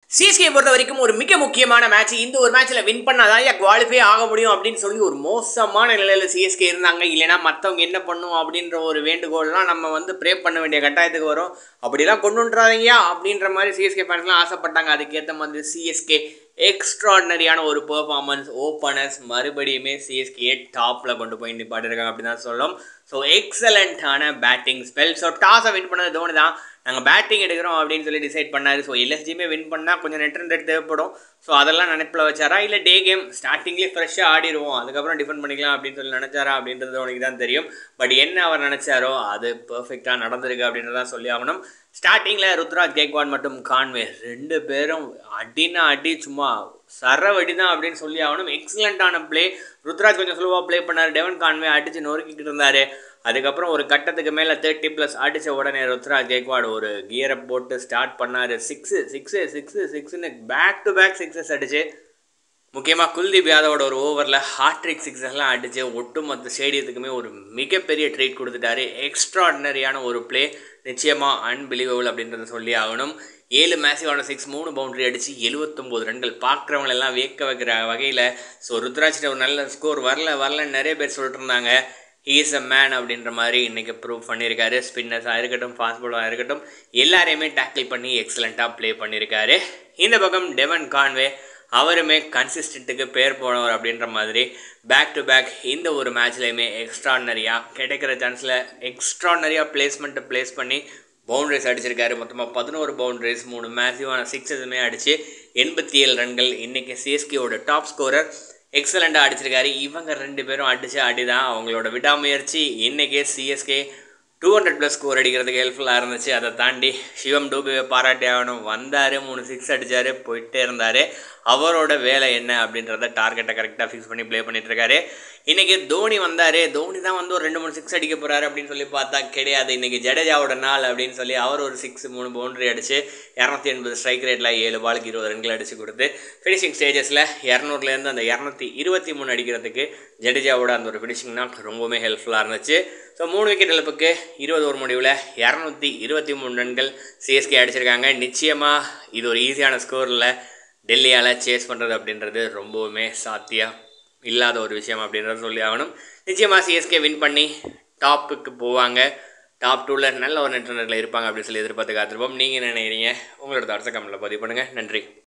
CSK பொறுத்த வரைக்கும் ஒரு மிக முக்கியமான மேட்ச் இந்த ஒரு மேட்ச்ல வின் பண்ணாதான் குவாலிஃபை ஆக முடியும் அப்படின்னு சொல்லி ஒரு மோசமான நிலையில சிஎஸ்கே இருந்தாங்க இல்லைன்னா மற்றவங்க என்ன பண்ணும் அப்படின்ற ஒரு வேண்டுகோள்லாம் நம்ம வந்து ப்ரே பண்ண வேண்டிய கட்டாயத்துக்கு வரும் அப்படிலாம் கொண்டு வந்துறாதீங்க அப்படின்ற மாதிரி சிஎஸ்கே ஃபேன்ஸ்லாம் ஆசைப்பட்டாங்க அதுக்கேற்ற மாதிரி சிஎஸ்கே எக்ஸ்ட்ராடினரியான ஒரு பெர்ஃபார்மன்ஸ் ஓப்பனர்ஸ் மறுபடியுமே சிஎஸ்கே டாப்பில் கொண்டு போய் நிப்பாட்டிருக்காங்க அப்படின்னு தான் சொல்லலாம் ஸோ எக்ஸலண்ட்டான பேட்டிங் ஸ்பெல் ஸோ டாஸை வின் பண்ணது தோனி தான் நாங்கள் பேட்டிங் எடுக்கிறோம் அப்படின்னு சொல்லி டிசைட் பண்ணார் ஸோ எல்எஸ்ஜியுமே வின் பண்ணால் கொஞ்சம் நெட் ரன் ரேட் தேவைப்படும் ஸோ அதெல்லாம் நினைப்பில் வச்சாரா இல்லை டே கேம் ஸ்டார்டிங்லேயே ஃப்ரெஷ்ஷாக ஆடிடுவோம் அதுக்கப்புறம் டிஃபெண்ட் பண்ணிக்கலாம் அப்படின்னு சொல்லி நினச்சாரா அப்படின்றது உனக்கு தான் தெரியும் பட் என்ன அவர் நினச்சாரோ அது பர்ஃபெக்டாக நடந்திருக்கு அப்படின்றதான் சொல்லி ஆகணும் ஸ்டார்டிங்கில் ருத்ராஜ் கேக்வாட் மற்றும் கான்வே ரெண்டு பேரும் அடினா அடி சும்மா சரவடி தான் அப்படின்னு சொல்லி ஆகணும் எக்ஸலண்ட்டான ப்ளே ருத்ராஜ் கொஞ்சம் ஸ்லோவாக ப்ளே பண்ணார் டெவன் கான்வே அடித்து நொறுக்கிட்டு இருந்தார் அதுக்கப்புறம் ஒரு கட்டத்துக்கு மேலே தேர்ட்டி ப்ளஸ் அடித்த உடனே ருத்ராஜ் கேக்வாட் ஒரு கியரை போட்டு ஸ்டார்ட் பண்ணார் சிக்ஸு சிக்ஸு சிக்ஸு சிக்ஸ்னு பேக் டு பேக் சிக்ஸஸ் அடிச்சு முக்கியமாக குல்தீப் யாதவோட ஒரு ஓவரில் ஹாட்ரிக் சிக்ஸஸ்லாம் அடித்து ஒட்டுமொத்த ஸ்டேடியத்துக்குமே ஒரு மிகப்பெரிய ட்ரீட் கொடுத்துட்டாரு எக்ஸ்ட்ராடினரியான ஒரு ப்ளே நிச்சயமாக அன்பிலீவபிள் அப்படின்றத சொல்லி ஆகணும் ஏழு மேசிவான சிக்ஸ் மூணு பவுண்டரி அடித்து எழுபத்தொம்போது ரன்கள் பார்க்குறவங்களெல்லாம் வியக்க வைக்கிற வகையில் ஸோ ருத்ராஜ்கிட்ட ஒரு நல்ல ஸ்கோர் வரல வரலன்னு நிறைய பேர் சொல்லிட்டு இருந்தாங்க இஸ் அ மேன் அப்படின்ற மாதிரி இன்றைக்கி ப்ரூவ் பண்ணியிருக்காரு ஸ்பின்னர்ஸாக இருக்கட்டும் ஃபாஸ்ட் பாலாக இருக்கட்டும் எல்லாரையுமே டேக்கிள் பண்ணி எக்ஸலண்ட்டாக ப்ளே பண்ணியிருக்காரு இந்த பக்கம் டெவன் கான்வே அவருமே கன்சிஸ்டண்ட்டுக்கு பேர் போனவர் அப்படின்ற மாதிரி பேக் டு பேக் இந்த ஒரு மேட்ச்லேயுமே எக்ஸ்ட்ராடனரியாக கிடைக்கிற சான்ஸில் எக்ஸ்ட்ராடனரியாக பிளேஸ்மெண்ட்டை ப்ளேஸ் பண்ணி பவுண்டரிஸ் அடிச்சிருக்காரு மொத்தமாக பதினோரு பவுண்டரிஸ் மூணு மேசிவான சிக்ஸஸுமே அடித்து எண்பத்தி ஏழு ரன்கள் இன்றைக்கி சிஎஸ்கேவோட டாப் ஸ்கோரர் எக்ஸலண்ட்டாக அடிச்சிருக்காரு இவங்க ரெண்டு பேரும் அடித்த அடி தான் அவங்களோட விடாமுயற்சி இன்றைக்கே CSK two hundred plus score அடிக்கிறதுக்கு ஹெல்ப்ஃபுல்லாக இருந்துச்சு அதை தாண்டி சிவம் டூபியை பாராட்டி ஆகணும் வந்தார் மூணு சிக்ஸ் அடித்தார் போயிட்டே இருந்தார் அவரோட வேலை என்ன அப்படின்றத டார்கெட்டை கரெக்டாக ஃபிக்ஸ் பண்ணி ப்ளே பண்ணிட்டு இருக்காரு இன்றைக்கி தோனி வந்தார் தோனி தான் வந்து ஒரு ரெண்டு மூணு சிக்ஸ் அடிக்க போகிறாரு அப்படின்னு சொல்லி பார்த்தா கிடையாது இன்றைக்கி ஜடேஜாவோட நாள் அப்படின்னு சொல்லி அவர் ஒரு சிக்ஸ் மூணு பவுண்டரி அடித்து இரநூத்தி எண்பது ஸ்ட்ரைக் ரேட்டில் ஏழு பாலுக்கு இருபது ரன்கள் அடித்து கொடுத்து ஃபினிஷிங் ஸ்டேஜஸில் இரநூறுலேருந்து அந்த இரநூத்தி இருபத்தி மூணு அடிக்கிறதுக்கு ஜடேஜாவோட அந்த ஒரு ஃபினிஷிங் தான் ரொம்பவுமே ஹெல்ப்ஃபுல்லாக இருந்துச்சு ஸோ மூணு விக்கெட் இழப்புக்கு இருபது ஓவர் முடிவில் இரநூத்தி இருபத்தி மூணு ரன்கள் சிஎஸ்கே அடிச்சிருக்காங்க நிச்சயமாக இது ஒரு ஈஸியான ஸ்கோரில் டெல்லியால் சேஸ் பண்ணுறது அப்படின்றது ரொம்பவுமே சாத்தியம் இல்லாத ஒரு விஷயம் அப்படின்றத சொல்லி ஆகணும் நிச்சயமாக சிஎஸ்கே வின் பண்ணி டாப்புக்கு போவாங்க டாப் டூவில் நல்ல ஒரு நெட் ரன்னரில் இருப்பாங்க அப்படின்னு சொல்லி எதிர்பார்த்து காத்திருப்போம் நீங்கள் என்ன நினைக்கிறீங்க உங்களோட தாட்ஸை கமெண்ட்டில் பதிவு பண்ணுங்கள் நன்றி